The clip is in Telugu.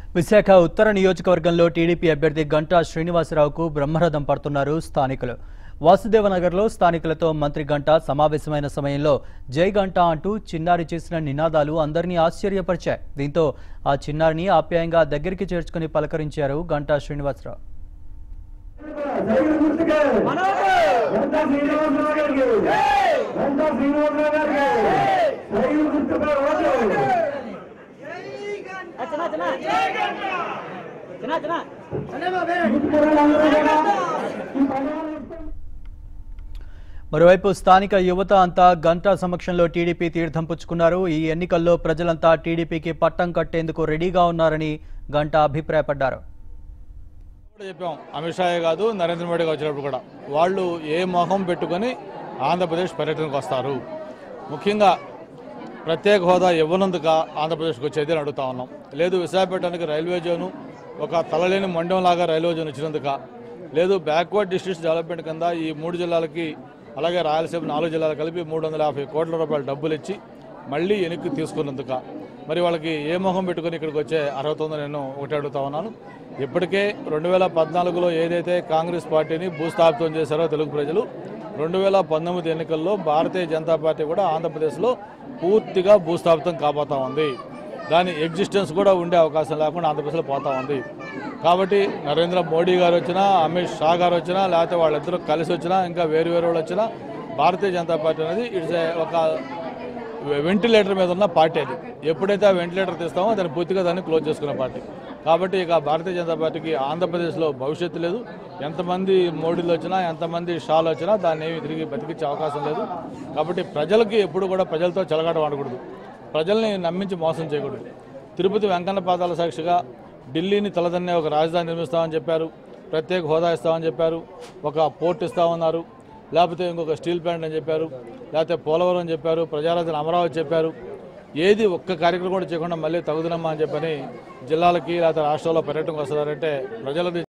విశాఖ ఉత్తర నియోజకవర్గంలో టీడీపీ అభ్యర్థి గంటా శ్రీనివాసరావుకు బ్రహ్మరథం పడుతున్నారు స్థానికులు వాసుదేవనగర్లో స్థానికులతో మంత్రి గంటా సమావేశమైన సమయంలో జై గంటా అంటూ చిన్నారి చేసిన నినాదాలు అందరినీ ఆశ్చర్యపరిచాయి దీంతో ఆ చిన్నారిని ఆప్యాయంగా దగ్గరికి చేర్చుకుని పలకరించారు గంటా శ్రీనివాసరావు సైకిల్ గుర్తుకే గంటా శ్రీనివాసరావు గారికి గంటా శ్రీనివాసరావు గారికి సైకిల్ గుర్తుపై ఓటు చిన్న చిన్న చిన్న చిన్న గుర్తుపై కూడా ఈ పదవులు మరోవైపు స్థానిక యువత అంతా గంటా సమక్షంలో టీడీపీ తీర్థం పుచ్చుకున్నారు ఈ ఎన్నికల్లో ప్రజలంతా టీడీపీకి పట్టం కట్టేందుకు రెడీగా ఉన్నారని గంటా అభిప్రాయపడ్డారు కూడా చెప్పాం అమిత్ షా కాదు నరేంద్ర మోడీ గారు వచ్చినప్పుడు కూడా వాళ్ళు ఏ మొహం పెట్టుకొని ఆంధ్రప్రదేశ్ పర్యటనకు వస్తారు ముఖ్యంగా ప్రత్యేక హోదా ఇవ్వనందుక ఆంధ్రప్రదేశ్కి వచ్చేది అని అడుగుతా ఉన్నాం లేదు విశాఖపట్నానికి రైల్వే జోను ఒక తలలేని మండంలాగా రైల్వే జోన్ ఇచ్చినందుక లేదు బ్యాక్వర్డ్ డిస్ట్రిక్ట్స్ డెవలప్మెంట్ కింద ఈ మూడు జిల్లాలకి అలాగే రాయలసీమ నాలుగు జిల్లాలు కలిపి మూడు వందల యాభై కోట్ల రూపాయల డబ్బులు ఇచ్చి మళ్ళీ వెనక్కి తీసుకున్నందుక మరి వాళ్ళకి ఏ మొహం పెట్టుకొని ఇక్కడికి వచ్చే అర్హత ఉందో నేను ఒకటి అడుగుతా ఉన్నాను ఇప్పటికే రెండు వేల పద్నాలుగులో ఏదైతే కాంగ్రెస్ పార్టీని భూస్థాపితం చేశారో తెలుగు ప్రజలు రెండు వేల పంతొమ్మిది ఎన్నికల్లో భారతీయ జనతా పార్టీ కూడా ఆంధ్రప్రదేశ్లో పూర్తిగా భూస్థాపితం కాబోతా ఉంది దాని ఎగ్జిస్టెన్స్ కూడా ఉండే అవకాశం లేకుండా ఆంధ్రప్రదేశ్లో పోతా ఉంది కాబట్టి నరేంద్ర మోడీ గారు వచ్చినా అమిత్ షా గారు వచ్చినా లేకపోతే వాళ్ళిద్దరూ కలిసి వచ్చినా ఇంకా వేరు వేరు వాళ్ళు వచ్చినా భారతీయ జనతా పార్టీ అనేది ఇట్స్ ఒక వెంటిలేటర్ మీద ఉన్న పార్టీ అది ఎప్పుడైతే ఆ వెంటిలేటర్ తీస్తామో దాన్ని పూర్తిగా దాన్ని క్లోజ్ చేసుకునే పార్టీ కాబట్టి ఇక భారతీయ జనతా పార్టీకి ఆంధ్రప్రదేశ్లో భవిష్యత్తు లేదు ఎంతమంది మోడీలు వచ్చినా ఎంతమంది షాలు వచ్చినా దాన్ని ఏమి తిరిగి బతికించే అవకాశం లేదు కాబట్టి ప్రజలకి ఎప్పుడు కూడా ప్రజలతో చెలగాట వాడకూడదు ప్రజల్ని నమ్మించి మోసం చేయకూడదు తిరుపతి వెంకన్న పాదాల సాక్షిగా ఢిల్లీని తలదన్నే ఒక రాజధాని నిర్మిస్తామని చెప్పారు ప్రత్యేక హోదా ఇస్తామని చెప్పారు ఒక పోర్ట్ ఇస్తామన్నారు లేకపోతే ఇంకొక స్టీల్ ప్లాంట్ అని చెప్పారు లేకపోతే పోలవరం అని చెప్పారు ప్రజారాజ్యం అమరావతి చెప్పారు ఏది ఒక్క కార్యక్రమం కూడా చేయకుండా మళ్ళీ తగుదనమ్మా అని చెప్పని జిల్లాలకి లేకపోతే రాష్ట్రాల్లో పర్యటనకు వస్తున్నారంటే ప్రజలది